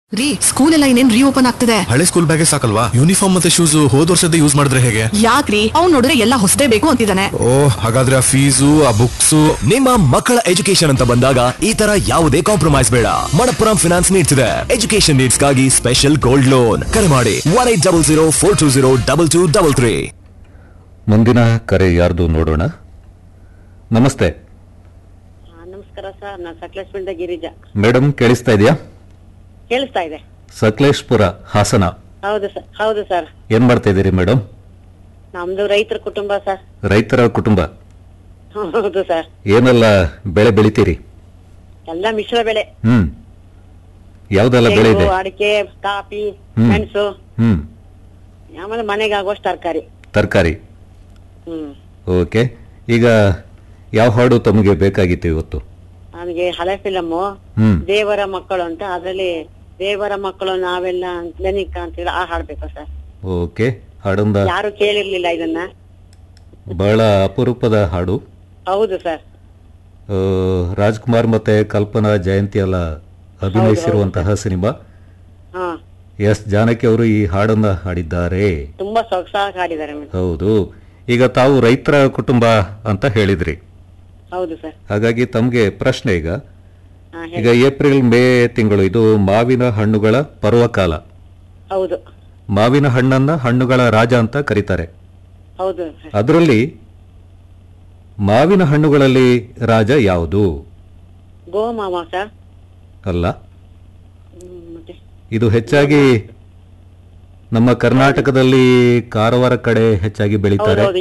ರೀ ಸ್ಕೂಲ್ ಎಲ್ಲ ಇನ್ನೇನ್ ರೀಓಪನ್ ಆಗ್ತಿದೆ ಹಳೆ ಸ್ಕೂಲ್ ಬ್ಯಾಗೇ ಸಾಕಲ್ವಾ ಯೂನಿಫಾರ್ಮ್ ಮತ್ತೆ ಶೂಸ್ ಹೋದ್ ವರ್ಷದ ಯೂಸ್ ಮಾಡಿದ್ರೆ ಹೇಗೆ ಯಾಕ್ರಿ ಅವ್ನ್ ನೋಡಿದ್ರೆ ಎಲ್ಲ ಹೊಸದೇ ಬೇಕು ಅಂತಿದ್ದಾನೆ ಓ ಹಾಗಾದ್ರೆ ಆ ಫೀಸು ಆ ಬುಕ್ಸ್ ನಿಮ್ಮ ಮಕ್ಕಳ ಎಜುಕೇಶನ್ ಅಂತ ಬಂದಾಗ ಈ ತರ ಯಾವುದೇ ಕಾಂಪ್ರಮೈಸ್ ಬೇಡ ಮಣಪ್ಪುರಂ ಫಿನಾನ್ಸ್ ನೀಡ್ಸ್ ಇದೆ ಎಜುಕೇಶನ್ ನೀಡ್ಸ್ ಗಾಗಿ ಸ್ಪೆಷಲ್ ಗೋಲ್ಡ್ ಲೋನ್ ಕರೆ ಮಾಡಿ one eight double zero four two zero double two double three ಮುಂದಿನ ಕರೆ ಯಾರ್ದು ನೋಡೋಣ ನಮಸ್ತೆ ಹಾ, ನಮಸ್ಕಾರ ಸರ್ ನಾನು ಸಕಲೇಶ್ಪುರದ ಗಿರಿಜಾ ಮೇಡಮ್ ಕೇಳಿಸ್ತಾ ಇದೆಯಾ ಕೇಳಿಸ್ತಾ ಇದೆ ಸಕಲೇಶ್ಪುರ ಹಾಸನ ಹೌದು ಸರ್ ಹೌದು ಸರ್ ಏನ್ ಮಾಡ್ತಾ ಇದ್ದೀರಿ ಮೇಡಮ್ ನಮ್ದು ರೈತರ ಕುಟುಂಬ ಸರ್ ರೈತರ ಕುಟುಂಬ ಹೌದು ಸರ್ ಏನೆಲ್ಲ ಬೆಳೆ ಬೆಳಿತೀರಿ ಎಲ್ಲ ಮಿಶ್ರ ಬೆಳೆ ಹ್ಮ್ ಯಾವ್ದೆಲ್ಲ ಬೆಳೆ ಇದೆ ತೆಂಗು, ಅಡಿಕೆ ಕಾಫಿ ಹ್ಮ್. ಮೆಣಸು ಹ್ಮ್ ಆಮೇಲೆ ಮನೆಗೆ ಆಗುವಷ್ಟು ತರಕಾರಿ ತರಕಾರಿ ಹ್ಮ್ ಓಕೆ ಈಗ ಯಾವ ಹಾಡು ತಮಗೆ ಬೇಕಾಗಿತ್ತು ಇವತ್ತು ನನಗೆ ಹಳೆ ಫಿಲಮ್ಮು ಹ್ಮ್ ದೇವರ ಮಕ್ಕಳು ಅಂತ ಅದ್ರಲ್ಲಿ ದೇವರ ಮಕ್ಕಳು ನಾವೆಲ್ಲ ಲೆನಿಕ ಅಂತ ಹೇಳಿ ಆ ಹಾಡ್ಬೇಕು ಸರ್ ಓಕೆ ಹಾಡೊಂದ ಯಾರು ಕೇಳಿರ್ಲಿಲ್ಲ ಇದನ್ನ ಬಹಳ ಅಪರೂಪದ ಹಾಡು ಹೌದು ಸರ್ ಆ, ರಾಜ್ಕುಮಾರ್ ಮತ್ತೆ ಕಲ್ಪನಾ ಜಯಂತಿ ಎಲ್ಲ ಅಭಿನಯಿಸಿರುವಂತಹ ಸಿನಿಮಾ ಹಾ ಎಸ್ ಜಾನಕಿ ಅವರು ಈ ಹಾಡನ್ನ ಹಾಡಿದ್ದಾರೆ ತುಂಬಾ ಸೊಗಸಾಗಿ ಹಾಡಿದ್ದಾರೆ ಮೇಡಮ್ ಹೌದು ಈಗ ತಾವು ರೈತರ ಕುಟುಂಬ ಅಂತ ಹೇಳಿದ್ರಿ ಹೌದು ಸರ್ ಹಾಗಾಗಿ ತಮಗೆ ಪ್ರಶ್ನೆ ಈಗ ಹಾ ಈಗ ಏಪ್ರಿಲ್ ಮೇ ತಿಂಗಳು ಇದು ಮಾವಿನ ಹಣ್ಣುಗಳ ಪರ್ವಕಾಲ ಹೌದು ಮಾವಿನ ಹಣ್ಣನ್ನ ಹಣ್ಣುಗಳ ರಾಜ ಅಂತ ಕರೀತಾರೆ ಹೌದು ಸರ್ ಅದರಲ್ಲಿ ಮಾವಿನ ಹಣ್ಣುಗಳಲ್ಲಿ ರಾಜ ಯಾವುದು ಗೋಮಾಮ ಸರ್ ಅಲ್ಲ ಹ್ಮ್, ಮತ್ತೆ ಇದು ಹೆಚ್ಚಾಗಿ ನಮ್ಮ ಕರ್ನಾಟಕದಲ್ಲಿ ಕಾರವಾರ ಕಡೆ ಹೆಚ್ಚಾಗಿ ಬೆಳೀತಾರೆ ಹೌದೌದು